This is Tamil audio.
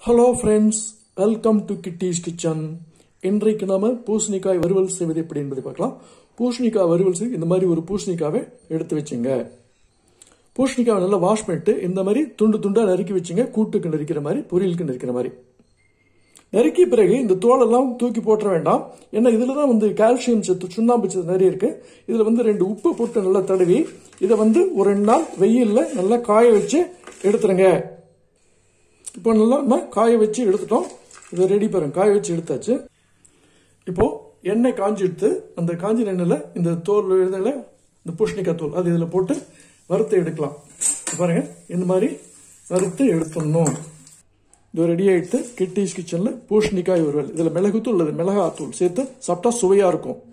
hello friends welcome to Kitty's kitchen இன்றைக்கு நாம பூசணிக்காய் வறுவல் செய்வது எப்படி என்பதை பார்க்கலாம் பூசணிக்காய் வறுவல் செய்து இந்த மாதிரி ஒரு பூசணிக்காவை எடுத்து வச்சுங்க பூசணிக்காவை நல்லா வாஷ் பண்ணிட்டு இந்த மாதிரி துண்டு துண்டா நறுக்கி வச்சுங்க கூட்டுக்கு நறுக்கிற மாதிரி பொரியலுக்கு நறுக்கிற மாதிரி நறுக்கிய பிறகு இந்த தோலெல்லாம் தூக்கி போட்டுற வேண்டாம் ஏன்னா இதில் தான் வந்து கால்சியம் சத்து சுண்ணாம்பு சத்து நிறைய இருக்கு இதில் வந்து ரெண்டு உப்பு போட்டு நல்லா தடவி இதை வந்து ஒரு ரெண்டு நாள் வெயிலில் நல்லா காய வச்சு எடுத்துருங்க இப்போ நல்லா நம்ம காய வச்சு எடுத்துட்டோம் இதை ரெடி பாருங்க காய வச்சு எடுத்தாச்சு இப்போ எண்ணெய் காஞ்சி எடுத்து அந்த காஞ்சி எண்ணெயில் இந்த தோல் இதில் இந்த பூஷணிக்காய் தோல் அது இதில் போட்டு வறுத்து எடுக்கலாம் பாருங்க இந்த மாதிரி வறுத்து எடுத்துடணும் இது ரெடி ஆயிட்டு கிட்டீஸ் கிச்சனில் பூஷணிக்காய் வறுவல் இதில் மிளகுத்தூள் அல்லது மிளகாத்தூள் சேர்த்து சாப்பிட்டா சுவையாக இருக்கும்